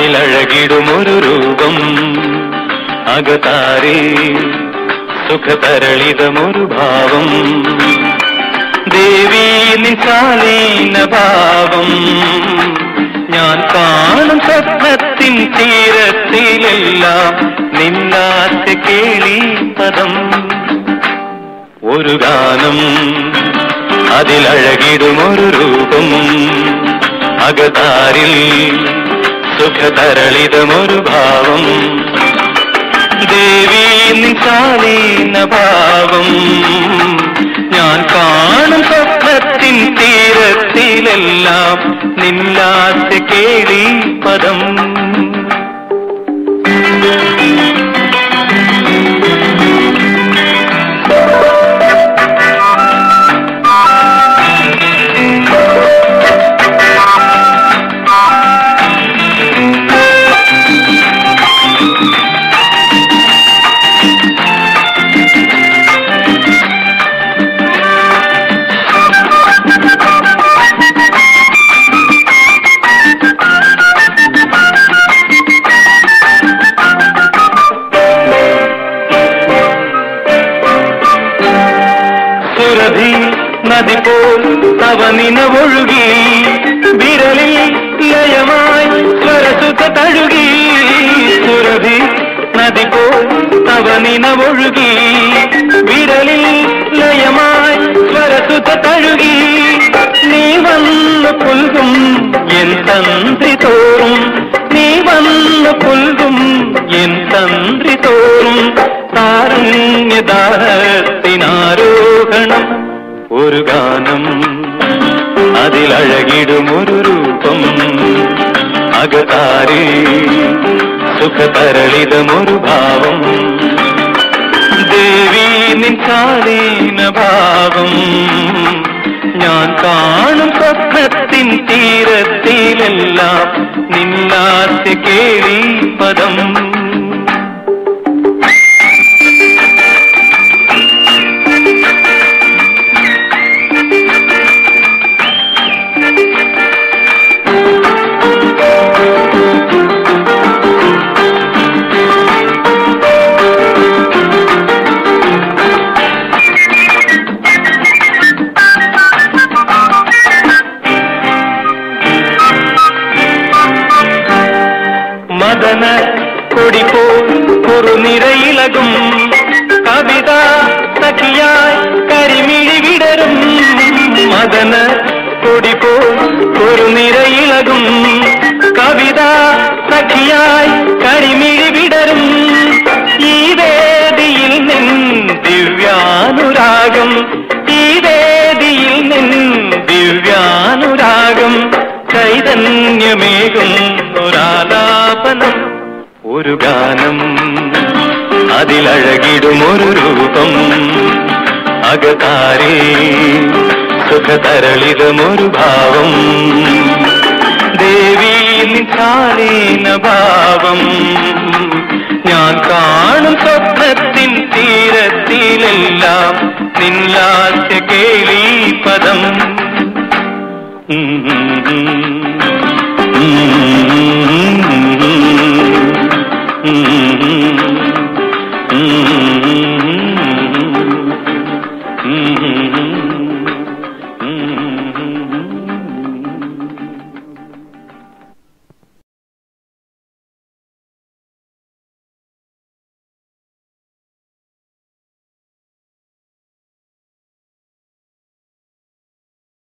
അതിലഴകിടുമൊരു രൂപം അകതാരേ സുഖതരളിതമൊരു ഭാവം ദേവീ നിശാലീന ഭാവം ഞാൻ കാണും സ്വപ്നത്തിൻ തീരത്തിലെല്ലാം നിന്നാത്ത കേളി പദം ഒരു ഗാനം അതിലഴകിടുമൊരു രൂപം അകതാരിൽ സുഖതരളിതമൊരു ഭാവം ദേവീ നിശാലീന ഭാവം ഞാൻ കാണും സ്വപ്നത്തിൻ തീരത്തിലെല്ലാം നില്ലാത്ത കേളി പദം സുരഭി നദി പോൽ തവ നിനവൊഴുകി വിരലിൽ ലയമായി സ്വരസുഖ തഴുകി സുരഭി നദി പോൽ തവ നിനവൊഴുകി വിരലിൽ ലയമായി സ്വരസുഖ തഴുകി നീ വന്ന് പുൽകും എൻ തന്ത്രി തോറും നീ വന്ന് പുൽകും എൻ തന്ത്രി തോറും താരണ്യദാഹത്തിനാരോഹണം ഒരു ഗാനം അതിലഴകിടുമൊരു രൂപം അകതാരേ സുഖതരളിതമൊരു ഭാവം ദേവീ നിൻകാലീന ഭാവം ഞാൻ കാണും സ്വപ്നത്തിൻ തീരത്തിലെല്ലാം നിന്നാത്ത കേളി പദം മദന കൊടി പോൽ കുറുനിരയിലകും കവിത സഖിയായി കരിമിഴി വിടരും മദന കൊടി പോൽ കുറുനിരയിലകും കവിത സഖിയായി കരിമിഴി വിടരും ഈ വേദിയിൽ നിൻ ദിവ്യാനുരാഗം ഈ വേദിയിൽ നിൻ ദിവ്യാനുരാഗം ചൈതന്യമേകും ഒരാലാപനം ഒരു ഗാനം അതിലഴകിടുമൊരു രൂപം അകതാരേ സുഖതരളിതമൊരു ഭാവം ദേവീ നിശാലീന ഭാവം ഞാൻ കാണും സ്വപ്നത്തിൻ തീരത്തിലെല്ലാം നില്ലാത്ത കേളി പദം ഉം